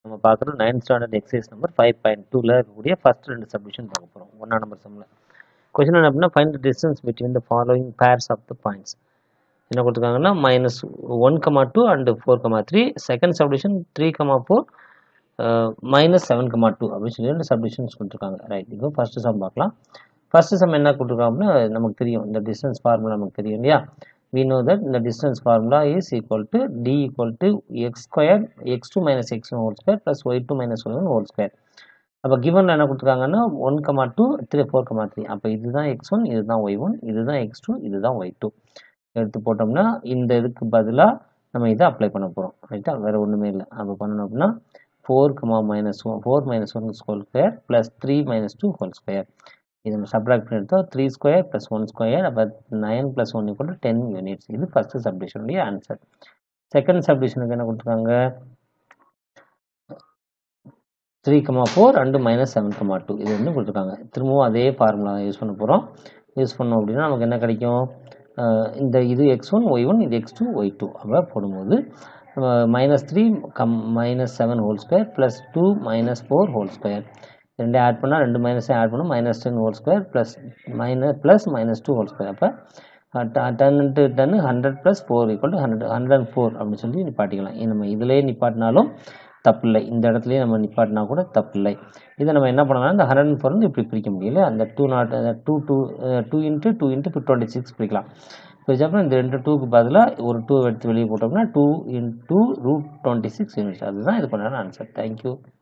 நம்ம பார்க்குறது ninth standard exercise number five point டூவில் இருக்கக்கூடிய ஃபர்ஸ்ட் ரெண்டு சப்டிஷன் பார்க்க போகிறோம் ஒன்றா நம்பர் சம்மில் கொஸ்டின் என்ன அப்படின்னா find distance between the following pairs of the points என்ன கொடுத்துருக்காங்கன்னா minus one comma two and four comma three second subdivision three comma four minus seven comma two அப்படின்னு சொல்லி ரெண்டு சப்டிஷன்ஸ் கொடுத்துருக்காங்க ரைட் இப்போ ஃபஸ்ட்டு சம் பார்க்கலாம் ஃபஸ்ட்டு சம் என்ன கொடுத்துருக்காங்க அப்படின்னா நமக்கு தெரியும் இந்த டிஸ்டன்ஸ் ஃபார்முலா நமக்கு தெரியும் இல்லையா we know that the distance formula is equal to d equal to x squared x2 minus x1 whole square plus y2 minus y1 whole square அப்போ கிவனில் என்ன கொடுத்துருக்காங்கன்னா one comma two three four comma three அப்போ இதுதான் x one இதுதான் y one இதுதான் x two இதுதான் y two எடுத்து போட்டோம்னா இந்த இதுக்கு பதிலாக நம்ம இதை அப்ளை பண்ண போகிறோம் ரைட்டா வேறு ஒன்றுமே இல்லை அப்போ பண்ணணும் அப்படின்னா four comma minus one four minus one whole square plus three minus two whole square இது நம்ம சப்ராக்ட் பண்ணி எடுத்தோம் three square plus one square அப்போ nine plus one equal ten units இது ஃபஸ்ட்டு சப்டிஷனுடைய ஆன்சர் செகண்ட் சப்டிஷனுக்கு என்ன கொடுத்துருக்காங்க three comma four and minus seven comma two இது வந்து கொடுத்துருக்காங்க திரும்பவும் அதே ஃபார்முலா யூஸ் பண்ண போகிறோம் யூஸ் பண்ணோம் அப்படின்னா நமக்கு என்ன கிடைக்கும் இந்த இது எக்ஸ் ஒன் ஒய் ஒன் இது எக்ஸ் டூ ஒய் டூ அப்போ போடும்போது minus three comma minus seven whole square plus two minus four whole square ரெண்டு ஆட் பண்ணால் ரெண்டு மைனஸையும் ஆட் பண்ணோம் minus ten whole square plus minus plus minus two whole square அப்போ ten into ten hundred plus four equal to hundred hundred and four அப்படின்னு சொல்லி நிப்பாட்டிக்கலாம் நம்ம இதிலேயே நிப்பாட்டினாலும் தப்பில்லை இந்த இடத்துலையே நம்ம நிப்பாட்டினா கூட தப்பில்லை இதை நம்ம என்ன பண்ணலாம் இந்த ஹண்ட்ரட் அண்ட் ஃபோர் வந்து இப்படி பிரிக்க முடியல அந்த two not two two two into two into twenty six பிரிக்கலாம் பிரிச்சப்போ இந்த ரெண்டு டூக்கு பதிலாக ஒரு டூ எடுத்து வெளியே போட்டோம்னா two into root twenty six units அதுதான் இது பண்ணான ஆன்சர் தேங்க்யூ